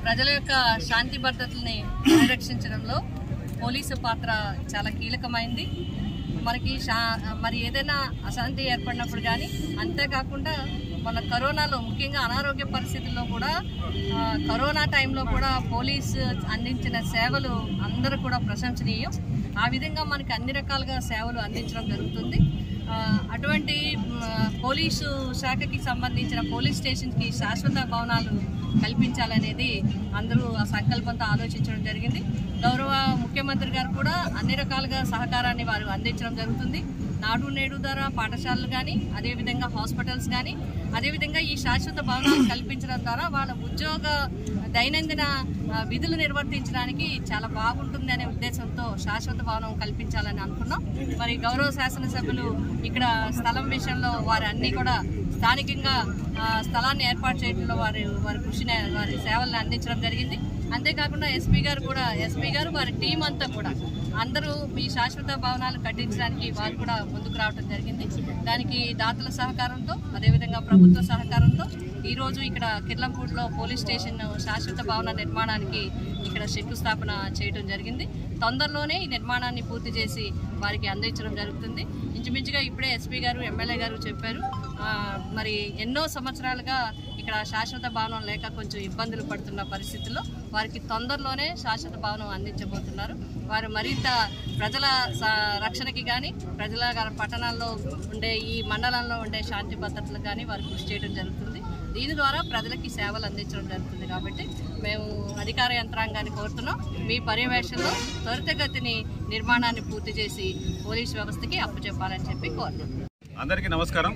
ప్రజల యొక్క శాంతి భద్రతల్ని పరిరక్షించడంలో పోలీసు పాత్ర చాలా కీలకమైంది మనకి శా మరి ఏదైనా అశాంతి ఏర్పడినప్పుడు కానీ అంతేకాకుండా మన కరోనాలో ముఖ్యంగా అనారోగ్య పరిస్థితుల్లో కూడా ఆ, కరోనా టైంలో కూడా పోలీసు అందించిన సేవలు అందరూ కూడా ప్రశంసనీయం ఆ విధంగా మనకి అన్ని రకాలుగా సేవలు అందించడం జరుగుతుంది ఆ, అటువంటి మ్, పోలీసు శాఖకి సంబంధించిన పోలీస్ స్టేషన్కి శాశ్వత భవనాలు కల్పించాలనేది అందరూ ఆ సంకల్పంతో ఆలోచించడం జరిగింది గౌరవ ముఖ్యమంత్రి గారు కూడా అన్ని రకాలుగా సహకారాన్ని వారు అందించడం జరుగుతుంది నాడు నేడు ద్వారా పాఠశాలలు కానీ అదేవిధంగా హాస్పిటల్స్ కానీ అదేవిధంగా ఈ శాశ్వత భవనాలు కల్పించడం ద్వారా వాళ్ళ ఉద్యోగ దైనందిన ఆ, విధులు నిర్వర్తించడానికి చాలా బాగుంటుంది అనే ఉద్దేశంతో శాశ్వత భవనం కల్పించాలని అనుకున్నాం మరి గౌరవ శాసనసభ్యులు ఇక్కడ స్థలం విషయంలో వారు అన్ని కూడా స్థానికంగా ఆ, స్థలాన్ని ఏర్పాటు చేయడంలో వారి వారి కృషిని వారి సేవలను అందించడం జరిగింది అంతేకాకుండా ఎస్పీ గారు కూడా ఎస్పీ గారు వారి టీం అంతా కూడా అందరూ మీ శాశ్వత భవనాలు కట్టించడానికి వారు కూడా ముందుకు రావడం జరిగింది దానికి దాతల సహకారంతో అదేవిధంగా ప్రభుత్వ సహకారంతో ఈరోజు ఇక్కడ కిర్లంపూడిలో పోలీస్ స్టేషన్ శాశ్వత భవన నిర్మాణానికి ఇక్కడ శంకుస్థాపన చేయడం జరిగింది తొందరలోనే ఈ నిర్మాణాన్ని పూర్తి చేసి వారికి అందించడం జరుగుతుంది ఇంచుమించుగా ఇప్పుడే ఎస్పీ గారు ఎమ్మెల్యే గారు చెప్పారు ఆ, మరి ఎన్నో సంవత్సరాలుగా ఇక్కడ శాశ్వత భవనం లేక కొంచెం ఇబ్బందులు పడుతున్న పరిస్థితుల్లో వారికి తొందరలోనే శాశ్వత భవనం అందించబోతున్నారు వారు మరింత ప్రజల స- రక్షణకి కానీ ప్రజల గా- పట్టణాల్లో ఉండే ఈ మండలంలో ఉండే శాంతి భద్రతలు కానీ వారు కృషి చేయడం జరుగుతుంది దీని ద్వారా ప్రజలకి సేవలు అందించడం జరుగుతుంది కాబట్టి మేము అధికార యంత్రాంగాన్ని కోరుతున్నాం మీ పర్యవేక్షణలో త్వరితగతిని నిర్మాణాన్ని పూర్తి చేసి పోలీస్ వ్యవస్థకి అప్పచెప్పాలని చెప్పి కోరుతున్నాం అందరికీ నమస్కారం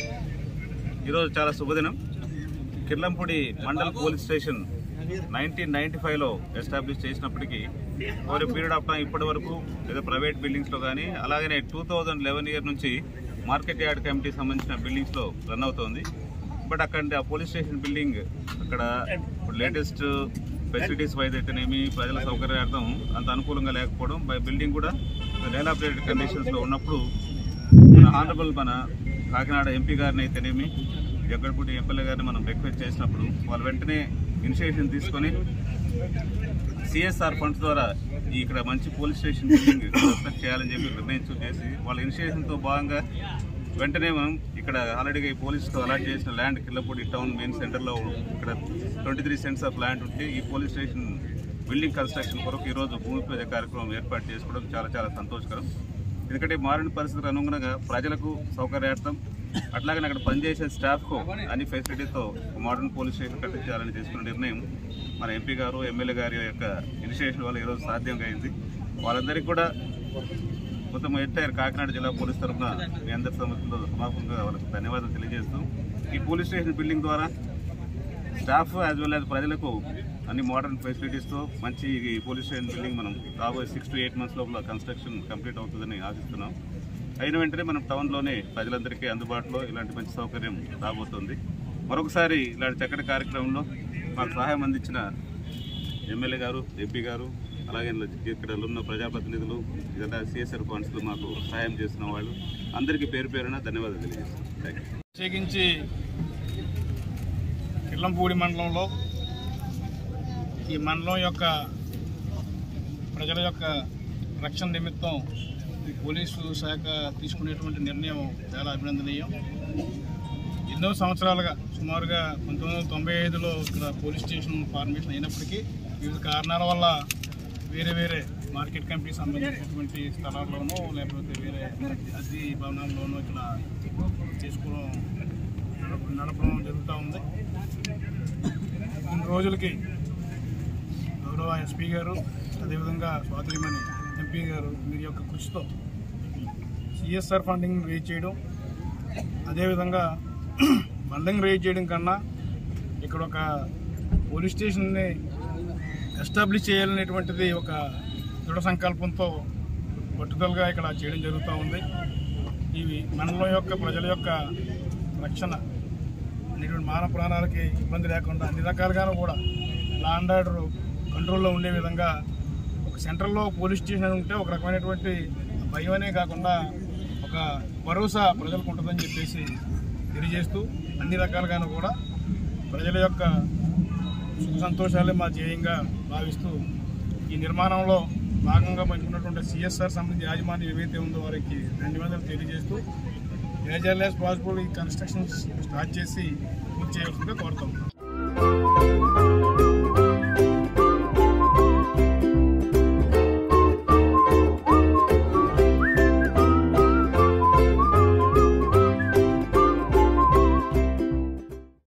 ఈరోజు చాలా శుభదినం Kirlampudi mandal police station nineteen ninety ఫైవ్లో ఎస్టాబ్లిష్ చేసినప్పటికీ ఓవర్ పీరియడ్ ఆఫ్ టైం ఇప్పటి వరకు ఏదో ప్రైవేట్ బిల్డింగ్స్లో కానీ అలాగనే టూ థౌజండ్ లెవెన్ ఇయర్ నుంచి మార్కెట్ యార్డ్ కమిటీ సంబంధించిన బిల్డింగ్స్లో రన్ అవుతోంది బట్ అక్కడ ఆ పోలీస్ స్టేషన్ బిల్డింగ్ అక్కడ ఇప్పుడు లేటెస్ట్ ఫెసిలిటీస్ వైజ్ అయితేనేమి ప్రజల సౌకర్యార్థం అంత అనుకూలంగా లేకపోవడం బై బిల్డింగ్ కూడా డెవలప్డ్ కండిషన్స్లో ఉన్నప్పుడు మన ఆనరబుల్ మన కాకినాడ ఎంపీ గారిని అయితేనేమి జగ్గడపూడి ఎమ్మెల్యే గారిని మనం రిక్వెస్ట్ చేసినప్పుడు వాళ్ళు వెంటనే ఇనిషియేషన్ తీసుకొని సిఎస్ఆర్ ఫండ్స్ ద్వారా ఈ ఇక్కడ మంచి పోలీస్ స్టేషన్ బిల్డింగ్ కన్స్ట్రక్ట్ చేయాలని చెప్పి నిర్ణయించు చేసి వాళ్ళ ఇనిషియేషన్తో భాగంగా వెంటనే మనం ఇక్కడ ఆల్రెడీగా ఈ పోలీసుతో అలాట్ చేసిన ల్యాండ్ కిల్లపూడి టౌన్ మెయిన్ సెంటర్లో ఇక్కడ twenty three cents of land ఉంటే ఈ పోలీస్ స్టేషన్ బిల్డింగ్ కన్స్ట్రక్షన్ కొరకు ఈరోజు భూమి పూజ కార్యక్రమం ఏర్పాటు చేసుకోవడం చాలా చాలా సంతోషకరం ఎందుకంటే మారిన పరిస్థితులకు అనుగుణంగా ప్రజలకు సౌకర్యార్థం అట్లాగే అక్కడ పనిచేసే స్టాఫ్కు అన్ని ఫెసిలిటీస్తో మోడర్న్ పోలీస్ స్టేషన్ కట్టించాలని తీసుకున్న నిర్ణయం మన ఎంపీ గారు ఎమ్మెల్యే గారి యొక్క ఇనిషియేషన్ వల్ల ఈరోజు సాధ్యంగా అయింది వాళ్ళందరికీ కూడా మొత్తం ఎంటైర్ కాకినాడ జిల్లా పోలీస్ తరఫున మీ అందరి సమస్యలతో సమాపంగా వాళ్ళకి ధన్యవాదాలు తెలియజేస్తూ ఈ పోలీస్ స్టేషన్ బిల్డింగ్ ద్వారా స్టాఫ్ యాజ్ వెల్ యాజ్ ప్రజలకు అన్ని మోడర్న్ ఫెసిలిటీస్తో మంచి ఈ పోలీస్ స్టేషన్ బిల్డింగ్ మనం రాబోయే సిక్స్ టు ఎయిట్ మంత్స్ లోపల కన్స్ట్రక్షన్ కంప్లీట్ అవుతుందని ఆశిస్తున్నాం అయిన వెంటనే మనం టౌన్లోనే ప్రజలందరికీ అందుబాటులో ఇలాంటి మంచి సౌకర్యం రాబోతుంది మరొకసారి ఇలాంటి చక్కటి కార్యక్రమంలో మాకు సహాయం అందించిన ఎమ్మెల్యే గారు ఎంపీ గారు అలాగే ఇక్కడ ఉన్న ప్రజాప్రతినిధులు ఇదంతా సిఎస్ఆర్ ఫండ్స్లో మాకు సహాయం చేస్తున్న వాళ్ళు అందరికీ పేరు పేరున ధన్యవాదాలు తెలియజేస్తాం థ్యాంక్ యూ ప్రత్యేకించి కిల్లంపూడి మండలంలో ఈ మండలం యొక్క ప్రజల యొక్క రక్షణ నిమిత్తం ఈ పోలీసు శాఖ తీసుకునేటువంటి నిర్ణయం చాలా అభినందనీయం ఎన్నో సంవత్సరాలుగా సుమారుగా పంతొమ్మిది వందల తొంభై ఐదులో ఇక్కడ పోలీస్ స్టేషన్ ఫార్మేషన్ అయినప్పటికీ వివిధ కారణాల వల్ల వేరే వేరే మార్కెట్ కమిటీకి సంబంధించినటువంటి స్థలాల్లోనూ లేకపోతే వేరే అద్దె భవనాల్లోనూ ఇక్కడ చేసుకోవడం నడపడం జరుగుతూ ఉంది కొన్ని రోజులకి గౌరవ ఎస్పీ గారు అదేవిధంగా స్వాతంత్ర్యమని ఎంపీ గారు మీరు యొక్క కృషితో సిఎస్ఆర్ ఫండింగ్ రేజ్ చేయడం అదేవిధంగా ఫండింగ్ రేజ్ చేయడం కన్నా ఇక్కడ ఒక పోలీస్ స్టేషన్ని ఎస్టాబ్లిష్ చేయాలనేటువంటిది ఒక దృఢ సంకల్పంతో పట్టుదలగా ఇక్కడ చేయడం జరుగుతూ ఉంది ఇవి మండలం యొక్క ప్రజల యొక్క రక్షణ అనేటువంటి మానవ ప్రాణాలకి ఇబ్బంది లేకుండా అన్ని రకాలుగాను కూడా లా అండ్ ఆర్డర్ కంట్రోల్లో ఉండే విధంగా ఒక సెంట్రల్లో పోలీస్ స్టేషన్ ఉంటే ఒక రకమైనటువంటి భయమనే కాకుండా ఒక భరోసా ప్రజలకు ఉంటుందని చెప్పేసి తెలియజేస్తూ అన్ని రకాలుగాను కూడా ప్రజల యొక్క సుఖ సంతోషాలే మా ధ్యేయంగా భావిస్తూ ఈ నిర్మాణంలో భాగంగా పంచుకున్నటువంటి సిఎస్ఆర్ సంబంధించి యాజమాన్యం ఏవైతే ఉందో వారికి ధన్యవాదాలు తెలియజేస్తూ యాజ్ ఎల్ యాజ్ పాసిబుల్ ఈ కన్స్ట్రక్షన్ స్టార్ట్ చేసి పూర్తి చేయవలసిందిగా కోరుతాం